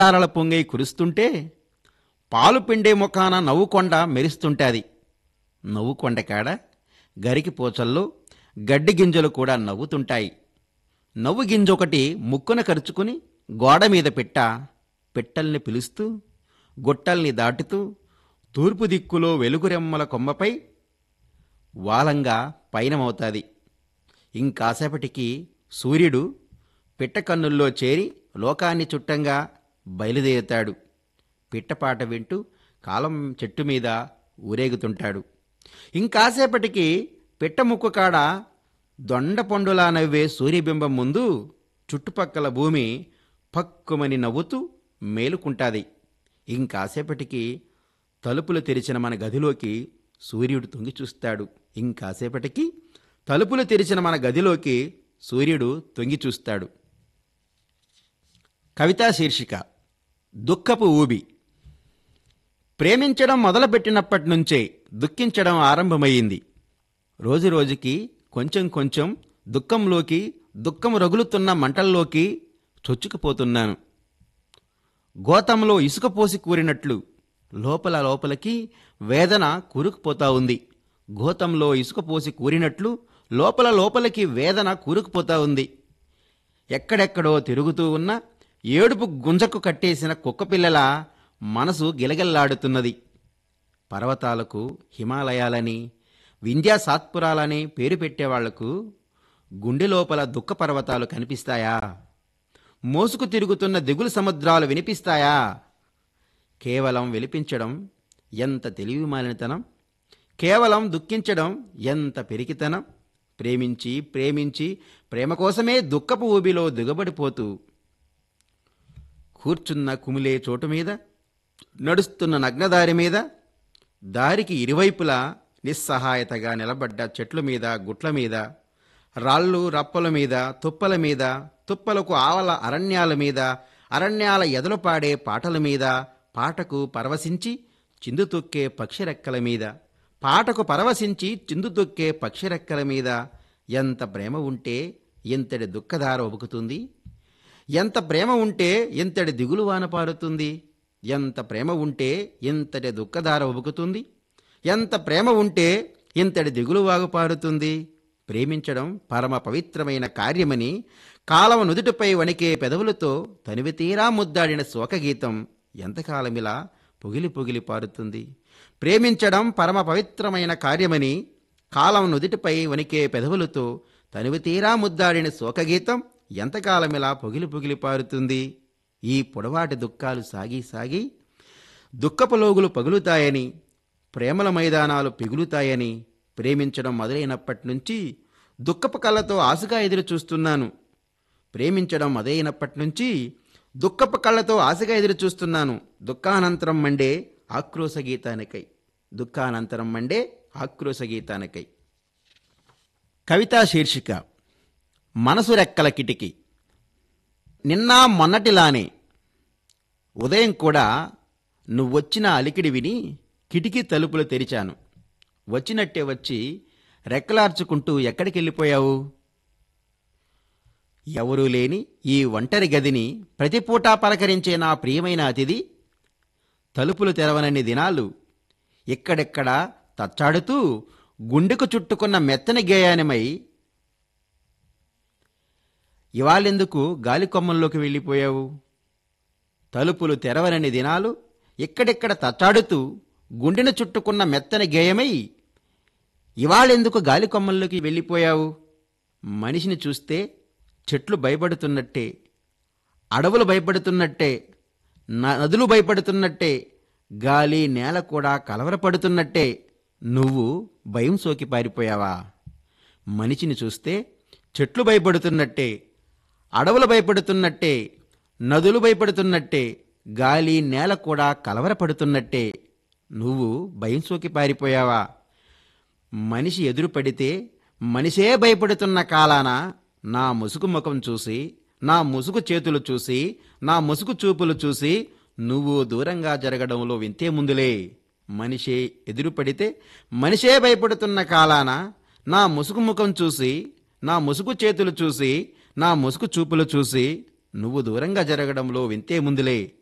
తారల పొంగై కురుస్తుంటే పాలు పిండే ముఖాన నవ్వుకొండ మెరుస్తుంటాది నవ్వుకొండ కాడ గరికి పోచల్లో గడ్డి గింజలు కూడా నవ్వుతుంటాయి నవ్వు గింజొకటి ముక్కున కరుచుకుని గోడ మీద పెట్ట పిట్టల్ని పిలుస్తూ గుట్టల్ని దాటుతూ తూర్పు దిక్కులో వెలుగురెమ్మల కొమ్మపై వాలంగా పయనమవుతాది ఇంకాసేపటికి సూర్యుడు పిట్టకన్నుల్లో చేరి లోకాన్ని చుట్టంగా బయలుదేరుతాడు పిట్టపాట వింటూ కాలం చెట్టు మీద ఊరేగుతుంటాడు ఇంకాసేపటికి పిట్ట ముక్కు కాడ దొండ పండులా నవ్వే సూర్యబింబం ముందు చుట్టుపక్కల భూమి పక్కుమని నవ్వుతూ మేలుకుంటాది ఇంకాసేపటికి తలుపులు తెరిచిన మన గదిలోకి సూర్యుడు తొంగి చూస్తాడు ఇంకాసేపటికి తలుపులు తెరిచిన మన గదిలోకి సూర్యుడు తొంగి చూస్తాడు కవితా శీర్షిక దుఃఖపు ఊబి ప్రేమించడం మొదలుపెట్టినప్పటి నుంచే దుఃఖించడం ఆరంభమయ్యింది రోజురోజుకి కొంచెం కొంచెం దుఃఖంలోకి దుఃఖం రగులుతున్న మంటల్లోకి చొచ్చుకుపోతున్నాను గోతంలో ఇసుక పోసి కూరినట్లు లోపల లోపలికి వేదన కూరుకుపోతా ఉంది గోతంలో ఇసుక పోసి కూరినట్లు లోపల లోపలికి వేదన కూరుకుపోతా ఉంది ఎక్కడెక్కడో తిరుగుతూ ఉన్న ఏడుపు గుంజకు కట్టేసిన కుక్కపిల్లల మనసు గిలగిల్లాడుతున్నది పర్వతాలకు హిమాలయాలని వింధ్యా సాత్పురాలని పేరు పెట్టేవాళ్లకు గుండె లోపల దుఃఖ పర్వతాలు కనిపిస్తాయా మోసుకు తిరుగుతున్న దిగులు సముద్రాలు వినిపిస్తాయా కేవలం విలిపించడం ఎంత తెలివి మాలినతనం కేవలం దుఃఖించడం ఎంత పెరికితనం ప్రేమించి ప్రేమించి ప్రేమ కోసమే దుఃఖపు ఊబిలో దిగబడిపోతూ కూర్చున్న కుమిలే చోటు మీద నడుస్తున్న నగ్నదారి మీద దారికి ఇరువైపులా నిస్సహాయతగా నిలబడ్డ చెట్ల మీద గుట్ల మీద రాళ్ళు రప్పల మీద తుప్పల మీద తుప్పలకు ఆవల అరణ్యాల మీద అరణ్యాల ఎదలు పాడే పాటల మీద పాటకు పరవశించి చిందు తొక్కే పక్షిరెక్కల మీద పాటకు పరవశించి చిందు తొక్కే పక్షిరెక్కల మీద ఎంత ప్రేమ ఉంటే ఎంతటి దుఃఖధార ఒబుకుతుంది ఎంత ప్రేమ ఉంటే ఎంతటి దిగులు వాన పారుతుంది ఎంత ప్రేమ ఉంటే ఎంతటి దుఃఖధార ఒబుకుతుంది ఎంత ప్రేమ ఉంటే ఇంతటి దిగులు వాగు పారుతుంది ప్రేమించడం పరమ పవిత్రమైన కార్యమని కాలవ నుదుటిపై వణికే పెదవులతో తనివి తీరా ముద్దాడిన శోకగీతం ఎంతకాలమిలా పొగిలి పొగిలి పారుతుంది ప్రేమించడం పరమ పవిత్రమైన కార్యమని కాలం నుదిటిపై వణికే పెదవులతో తనివి తీరా ముద్దాడిన శోకగీతం ఎంతకాలమిలా పొగిలి పొగిలి పారుతుంది ఈ పొడవాటి దుఃఖాలు సాగి సాగి దుఃఖపు లోగులు పగులుతాయని ప్రేమల మైదానాలు పిగులుతాయని ప్రేమించడం మొదలైనప్పటి నుంచి దుఃఖపు కళ్ళతో ఆశగా ఎదురు చూస్తున్నాను ప్రేమించడం మొదలైనప్పటి నుంచి దుఃఖపు కళ్ళతో ఆశగా ఎదురు చూస్తున్నాను దుఃఖానంతరం మండే ఆక్రోశ గీతానికై దుఃఖానంతరం మండే ఆక్రోశ గీతానికై కవితా శీర్షిక మనసు రెక్కల కిటికీ నిన్న మొన్నటిలానే ఉదయం కూడా నువ్వొచ్చిన అలికిడి విని కిటికీ తలుపులు తెరిచాను వచ్చినట్టే వచ్చి రెక్కలార్చుకుంటూ ఎక్కడికి వెళ్ళిపోయావు ఎవరూ లేని ఈ ఒంటరి గదిని ప్రతిపూటా పలకరించే నా ప్రియమైన అతిథి తలుపులు తెరవనన్ని దినాలు ఇక్కడెక్కడ తచ్చాడుతూ గుండెకు చుట్టుకున్న మెత్తని గేయానిమై ఇవాళెందుకు గాలి కొమ్మల్లోకి వెళ్ళిపోయావు తలుపులు తెరవనని దినాలు ఇక్కడిక్కడ తచ్చాడుతూ గుండెను చుట్టుకున్న మెత్తని గేయమై ఇవాళెందుకు గాలి కొమ్మల్లోకి వెళ్ళిపోయావు మనిషిని చూస్తే చెట్లు భయపడుతున్నట్టే అడవులు భయపడుతున్నట్టే న- నదులు భయపడుతున్నట్టే గాలి నేల కూడా కలవరపడుతున్నట్టే నువ్వు భయం సోకి పారిపోయావా మనిషిని చూస్తే చెట్లు భయపడుతున్నట్టే అడవులు భయపడుతున్నట్టే నదులు భయపడుతున్నట్టే గాలి నేల కూడా కలవరపడుతున్నట్టే నువ్వు భయం సోకి పారిపోయావా మనిషి ఎదురు పడితే మనిషే భయపడుతున్న కాలాన నా ముసుగు ముఖం చూసి నా ముసుగు చేతులు చూసి నా ముసుగు చూపులు చూసి నువ్వు దూరంగా జరగడంలో వింతే ముందులే మనిషే ఎదురు పడితే మనిషే భయపడుతున్న కాలాన నా ముసుగు ముఖం చూసి నా ముసుగు చేతులు చూసి నా ముసుగు చూపులు చూసి నువ్వు దూరంగా జరగడంలో వింతే ముందులే